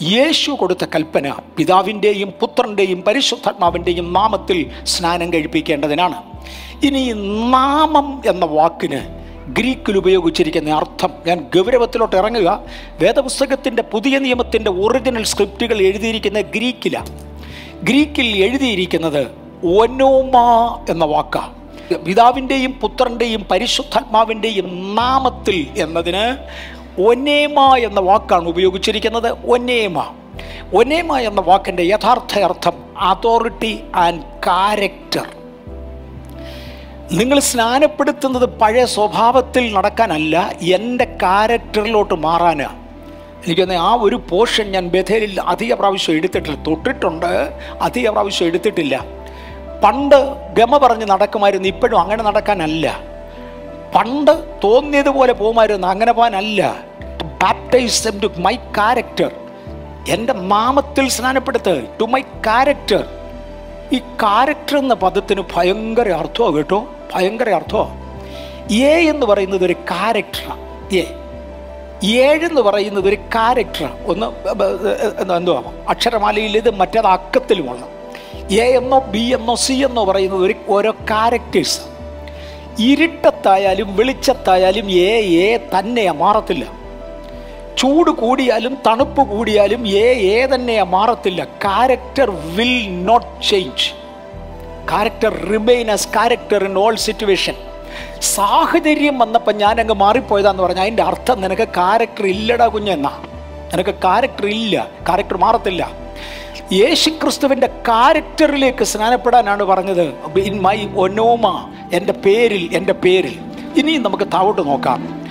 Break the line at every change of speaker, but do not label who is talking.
യേശു കൊടുത്ത കൽപ്പന പിതാവിൻ്റെയും പുത്രൻ്റെയും പരിശുദ്ധാത്മാവിൻ്റെയും നാമത്തിൽ സ്നാനം കഴിപ്പിക്കേണ്ടതിനാണ് ഇനി ഈ നാമം എന്ന വാക്കിന് ഗ്രീക്കിൽ ഉപയോഗിച്ചിരിക്കുന്ന അർത്ഥം ഞാൻ ഗൗരവത്തിലോട്ട് ഇറങ്ങുക വേദപുസ്തകത്തിൻ്റെ പുതിയ നിയമത്തിൻ്റെ ഒറിജിനൽ സ്ക്രിപ്റ്റുകൾ എഴുതിയിരിക്കുന്ന ഗ്രീക്കിലാണ് ഗ്രീക്കിൽ എഴുതിയിരിക്കുന്നത് ഒനോമ എന്ന വാക്കാണ് പിതാവിൻ്റെയും പുത്രൻ്റെയും പരിശുദ്ധാത്മാവിൻ്റെയും നാമത്തിൽ എന്നതിന് ഒനേമ എന്ന വാക്കാണ് ഉപയോഗിച്ചിരിക്കുന്നത് ഒനേമ ഒനേമ എന്ന വാക്കിൻ്റെ യഥാർത്ഥ അർത്ഥം അതോറിറ്റി ആൻഡ് കാരക്ടർ നിങ്ങൾ സ്നാനപ്പെടുത്തുന്നത് പഴയ സ്വഭാവത്തിൽ നടക്കാനല്ല എൻ്റെ കാരക്ടറിലോട്ട് മാറാനാണ് എനിക്കൊന്ന് ആ ഒരു പോർഷൻ ഞാൻ ബഥേലിൽ അധിക പ്രാവശ്യം എടുത്തിട്ടില്ല തൊട്ടിട്ടുണ്ട് അധിക പ്രാവശ്യം എടുത്തിട്ടില്ല പണ്ട് ഗമ പറഞ്ഞ് നടക്കുമായിരുന്നു ഇപ്പോഴും അങ്ങനെ നടക്കാനല്ല പണ്ട് തോന്നിയതുപോലെ പോകുമായിരുന്നു അങ്ങനെ പോകാനല്ല ബാപ്റ്റൈസ് ടു മൈ കാരക്ടർ എൻ്റെ നാമത്തിൽ സ്നാനപ്പെടുത്ത് ടു മൈ കാരക്ടർ ഈ കാരക്ടർ എന്ന പദത്തിന് ഭയങ്കര അർത്ഥമാണ് കേട്ടോ ഭയങ്കര അർത്ഥമാണ് എ എന്ന് പറയുന്നത് ഒരു കാരക്ടറാണ് എ ഏഴെന്ന് പറയുന്നത് ഒരു കാരക്ടറാണ് ഒന്ന് ബ- ബ- എന്താ എന്തുവാ അക്ഷരമാലയിൽ ഇത് മറ്റേത് അക്കത്തിലുമാണ് എ എന്നോ ബി എന്നോ സി എന്നോ പറയുന്നത് ഒരു ഓരോ കാരക്ടേഴ്സ് ഇരുട്ടത്തായാലും വെളിച്ചത്തായാലും ഏ ഏ തന്നെയാ മാറത്തില്ല ചൂട് കൂടിയാലും തണുപ്പ് കൂടിയാലും ഏ ഏ തന്നെയാ മാറത്തില്ല character will not change character remain as character in all situation സാഹചര്യം വന്നപ്പോൾ ഞാൻ അങ്ങ് മാറിപ്പോയതാന്ന് പറഞ്ഞാൽ അതിൻ്റെ അർത്ഥം നിനക്ക് കാരക്ടർ ഇല്ലടാ കുഞ്ഞെന്നാ നിനക്ക് കാരക്ടർ ഇല്ല കാരക്ടർ മാറത്തില്ല യേശുക്രിസ്തുവിൻ്റെ കാരക്ടറിലേക്ക് സ്നാനപ്പെടാനാണ് പറഞ്ഞത് ഇൻ മൈ ഒനോമ എൻ്റെ പേരിൽ എൻ്റെ പേരിൽ ഇനിയും നമുക്ക് താവോട്ട് നോക്കാം